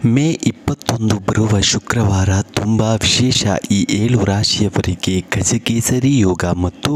ಮೇ ಇಪ್ಪತ್ತೊಂದು ಬರುವ ಶುಕ್ರವಾರ ತುಂಬ ವಿಶೇಷ ಈ ಏಳು ರಾಶಿಯವರಿಗೆ ಗಜಕೇಸರಿ ಯೋಗ ಮತ್ತು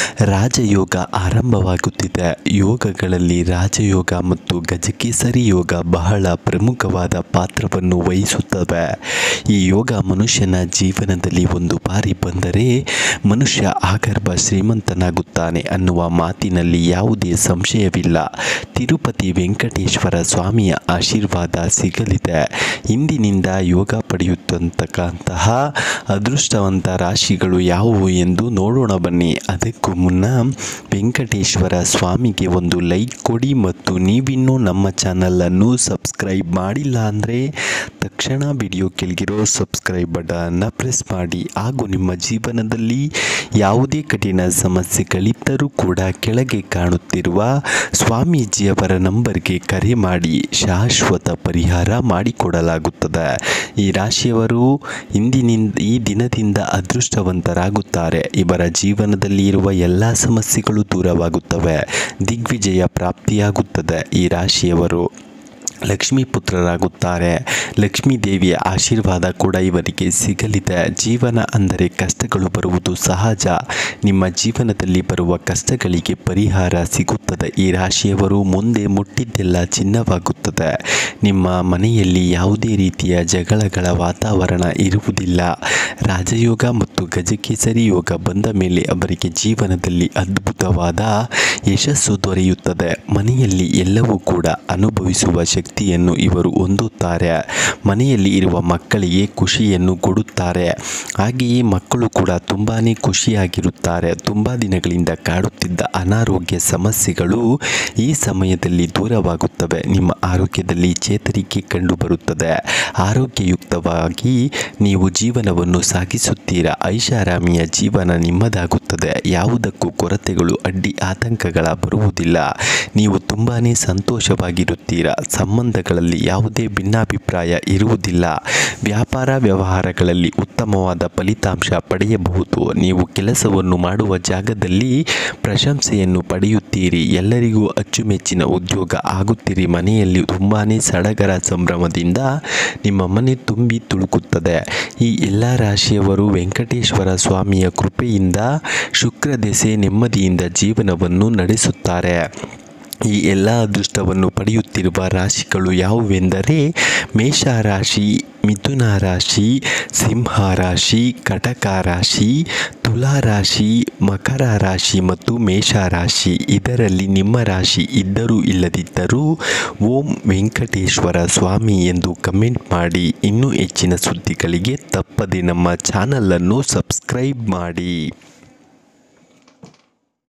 ರಾಜಯೋಗ ಆರಂಭವಾಗುತ್ತಿದೆ ಯೋಗಗಳಲ್ಲಿ ರಾಜಯೋಗ ಮತ್ತು ಗಜಕೇಸರಿ ಯೋಗ ಬಹಳ ಪ್ರಮುಖವಾದ ಪಾತ್ರವನ್ನು ವಹಿಸುತ್ತವೆ ಈ ಯೋಗ ಮನುಷ್ಯನ ಜೀವನದಲ್ಲಿ ಒಂದು ಬಾರಿ ಬಂದರೆ ಮನುಷ್ಯ ಆಗರ್ಭ ಶ್ರೀಮಂತನಾಗುತ್ತಾನೆ ಅನ್ನುವ ಮಾತಿನಲ್ಲಿ ಯಾವುದೇ ಸಂಶಯವಿಲ್ಲ ತಿರುಪತಿ ವೆಂಕಟೇಶ್ವರ ಸ್ವಾಮಿಯ ಆಶೀರ್ವಾದ ಸಿಗಲಿದೆ ಇಂದಿನಿಂದ ಯೋಗ ಪಡೆಯುತ್ತಂತಕ್ಕಂತಹ ಅದೃಷ್ಟವಂತ ರಾಶಿಗಳು ಯಾವುವು ಎಂದು ನೋಡೋಣ ಬನ್ನಿ ಅದಕ್ಕೂ ಮುನ್ನ ವೆಂಕಟೇಶ್ವರ ಸ್ವಾಮಿಗೆ ಒಂದು ಲೈಕ್ ಕೊಡಿ ಮತ್ತು ನೀವಿನ್ನೂ ನಮ್ಮ ಚಾನಲನ್ನು ಸಬ್ಸ್ಕ್ರೈಬ್ ಮಾಡಿಲ್ಲ ಅಂದರೆ ತಕ್ಷಣ ವಿಡಿಯೋ ಕೆಳಗಿರೋ ಸಬ್ಸ್ಕ್ರೈಬ್ ಬಟನ್ನ ಪ್ರೆಸ್ ಮಾಡಿ ಹಾಗೂ ನಿಮ್ಮ ಜೀವನದಲ್ಲಿ ಯಾವುದೇ ಕಠಿಣ ಸಮಸ್ಯೆಗಳಿದ್ದರೂ ಕೂಡ ಕೆಳಗೆ ಕಾಣುತ್ತಿರುವ ಸ್ವಾಮೀಜಿಯವರ ನಂಬರ್ಗೆ ಕರೆ ಮಾಡಿ ಶಾಶ್ವತ ಪರಿಹಾರ ಮಾಡಿಕೊಡಲಾಗುತ್ತದೆ ಈ ರಾಶಿಯವರು ಇಂದಿನಿಂದ ಈ ದಿನದಿಂದ ಅದೃಷ್ಟವಂತರಾಗುತ್ತಾರೆ ಇವರ ಜೀವನದಲ್ಲಿ ಇರುವ ಎಲ್ಲ ಸಮಸ್ಯೆಗಳು ದೂರವಾಗುತ್ತವೆ ದಿಗ್ವಿಜಯ ಪ್ರಾಪ್ತಿಯಾಗುತ್ತದೆ ಈ ರಾಶಿಯವರು ಲಕ್ಷ್ಮೀ ಪುತ್ರರಾಗುತ್ತಾರೆ ಲಕ್ಷ್ಮೀ ದೇವಿಯ ಆಶೀರ್ವಾದ ಕೂಡ ಇವರಿಗೆ ಸಿಗಲಿದೆ ಜೀವನ ಅಂದರೆ ಕಷ್ಟಗಳು ಬರುವುದು ಸಹಜ ನಿಮ್ಮ ಜೀವನದಲ್ಲಿ ಬರುವ ಕಷ್ಟಗಳಿಗೆ ಪರಿಹಾರ ಸಿಗುತ್ತದೆ ಈ ರಾಶಿಯವರು ಮುಂದೆ ಮುಟ್ಟಿದ್ದೆಲ್ಲ ಚಿನ್ನವಾಗುತ್ತದೆ ನಿಮ್ಮ ಮನೆಯಲ್ಲಿ ಯಾವುದೇ ರೀತಿಯ ಜಗಳಗಳ ವಾತಾವರಣ ಇರುವುದಿಲ್ಲ ರಾಜಯೋಗ ಮತ್ತು ಗಜಕೇಸರಿ ಯೋಗ ಬಂದ ಮೇಲೆ ಅವರಿಗೆ ಜೀವನದಲ್ಲಿ ಅದ್ಭುತವಾದ ಯಶಸ್ಸು ದೊರೆಯುತ್ತದೆ ಮನೆಯಲ್ಲಿ ಎಲ್ಲವೂ ಕೂಡ ಅನುಭವಿಸುವ ಶಕ್ತಿಯನ್ನು ಇವರು ಹೊಂದುತ್ತಾರೆ ಮನೆಯಲ್ಲಿ ಇರುವ ಮಕ್ಕಳಿಗೆ ಖುಷಿಯನ್ನು ಕೊಡುತ್ತಾರೆ ಹಾಗೆಯೇ ಮಕ್ಕಳು ಕೂಡ ತುಂಬಾ ಖುಷಿಯಾಗಿರುತ್ತಾರೆ ತುಂಬ ದಿನಗಳಿಂದ ಕಾಡುತ್ತಿದ್ದ ಅನಾರೋಗ್ಯ ಸಮಸ್ಯೆಗಳು ಈ ಸಮಯದಲ್ಲಿ ದೂರವಾಗುತ್ತವೆ ನಿಮ್ಮ ಆರೋಗ್ಯದಲ್ಲಿ ಚೇತರಿಕೆ ಕಂಡುಬರುತ್ತದೆ ಆರೋಗ್ಯಯುಕ್ತವಾಗಿ ನೀವು ಜೀವನವನ್ನು ಸಾಗಿಸುತ್ತೀರಾ ಐಷಾರಾಮಿಯ ಜೀವನ ನಿಮ್ಮದಾಗುತ್ತದೆ ಯಾವುದಕ್ಕೂ ಕೊರತೆಗಳು ಅಡ್ಡಿ ಆತಂಕಗಳ ಬರುವುದಿಲ್ಲ ನೀವು ತುಂಬಾ ಸಂತೋಷವಾಗಿರುತ್ತೀರಾ ಸಂಬಂಧಗಳಲ್ಲಿ ಯಾವುದೇ ಭಿನ್ನಾಭಿಪ್ರಾಯ ಇರುವುದಿಲ್ಲ ವ್ಯಾಪಾರ ವ್ಯವಹಾರಗಳಲ್ಲಿ ಉತ್ತಮವಾದ ಫಲಿತಾಂಶ ಪಡೆಯಬಹುದು ನೀವು ಕೆಲಸವನ್ನು ಮಾಡುವ ಜಾಗದಲ್ಲಿ ಪ್ರಶಂಸೆಯನ್ನು ಪಡೆಯುತ್ತೀರಿ ಎಲ್ಲರಿಗೂ ಅಚ್ಚುಮೆಚ್ಚಿನ ಉದ್ಯೋಗ ಆಗುತ್ತೀರಿ ಮನೆಯಲ್ಲಿ ತುಂಬಾ ಸಡಗರ ಸಂಭ್ರಮದಿಂದ ನಿಮ್ಮ ಮನೆ ತುಂಬಿ ತುಳುಕುತ್ತದೆ ಈ ಎಲ್ಲ ರಾಶಿಯವರು ವೆಂಕಟೇಶ್ವರ ಸ್ವಾಮಿಯ ಕೃಪೆಯಿಂದ ಶುಕ್ರ ದೆಸೆ ನೆಮ್ಮದಿಯಿಂದ ಜೀವನವನ್ನು ನಡೆಸುತ್ತಾರೆ ಈ ಎಲ್ಲ ಅದೃಷ್ಟವನ್ನು ಪಡೆಯುತ್ತಿರುವ ರಾಶಿಗಳು ಯಾವುವೆಂದರೆ ಮೇಷ ರಾಶಿ ಮಿಥುನ ರಾಶಿ ಸಿಂಹ ರಾಶಿ ಕಟಕ ರಾಶಿ ತುಲಾ ರಾಶಿ ಮಕರ ರಾಶಿ ಮತ್ತು ಮೇಷ ರಾಶಿ ಇದರಲ್ಲಿ ನಿಮ್ಮ ರಾಶಿ ಇದ್ದರೂ ಇಲ್ಲದಿದ್ದರೂ ಓಂ ವೆಂಕಟೇಶ್ವರ ಸ್ವಾಮಿ ಎಂದು ಕಮೆಂಟ್ ಮಾಡಿ ಇನ್ನೂ ಹೆಚ್ಚಿನ ಸುದ್ದಿಗಳಿಗೆ ತಪ್ಪದೆ ನಮ್ಮ ಚಾನಲನ್ನು ಸಬ್ಸ್ಕ್ರೈಬ್ ಮಾಡಿ